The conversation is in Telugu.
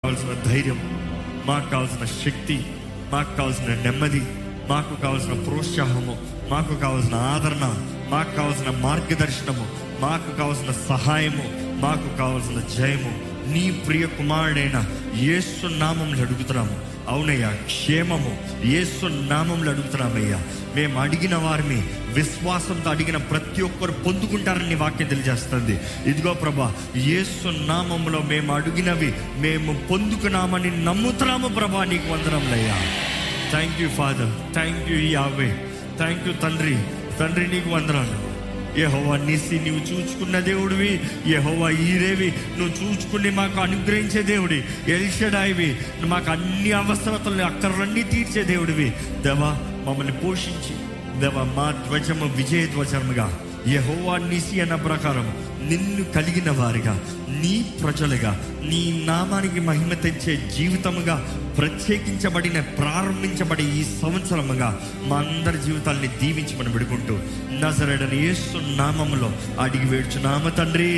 కావాల్సిన ధైర్యం మాకు కావాల్సిన శక్తి మాకు కావాల్సిన నెమ్మది మాకు కావాల్సిన ప్రోత్సాహము మాకు కావాల్సిన ఆదరణ మాకు కావాల్సిన మార్గదర్శనము మాకు కావాల్సిన సహాయము మాకు కావాల్సిన జయము నీ ప్రియ కుమారుడైన యేసు నామంలో అడుగుతున్నాము అవునయ్యా క్షేమము యేసు నామంలో అడుగుతున్నామయ్యా మేము అడిగిన వారిని విశ్వాసంతో అడిగిన ప్రతి ఒక్కరు పొందుకుంటారని నీ వాక్యం తెలియజేస్తుంది ఇదిగో ప్రభా యేసు నామంలో మేము అడిగినవి మేము పొందుకున్నామని నమ్ముతున్నాము ప్రభా నీకు వందనములయ్యా thank you father thank you Yahweh thank you తండ్రి తండ్రి నీకు వందనాలు యెహోవా నిసి నీవు చూచుకున్న దేవుడివి యెహోవా ఈరేవి నువ్వు చూచుకుని మాకు అనుగ్రహించే దేవుడి ఎల్షడాయివి మాకు అన్ని అవసరతలు అక్కర్లన్నీ తీర్చే దేవుడివి దేవా మమ్మల్ని పోషించి దేవా మా ధ్వజము విజయ ధ్వజముగా యెహోవా నిసి అన్న ప్రకారం నిన్ను కలిగిన వారిగా నీ ప్రజలుగా నీ నామానికి మహిమ తెచ్చే జీవితముగా ప్రత్యేకించబడిన ప్రారంభించబడి ఈ సంవత్సరముగా మా అందరి జీవితాల్ని దీవించమని పెడుకుంటూ నజరడని యేసు నామములో అడిగి వేడుచున్నామ తండ్రి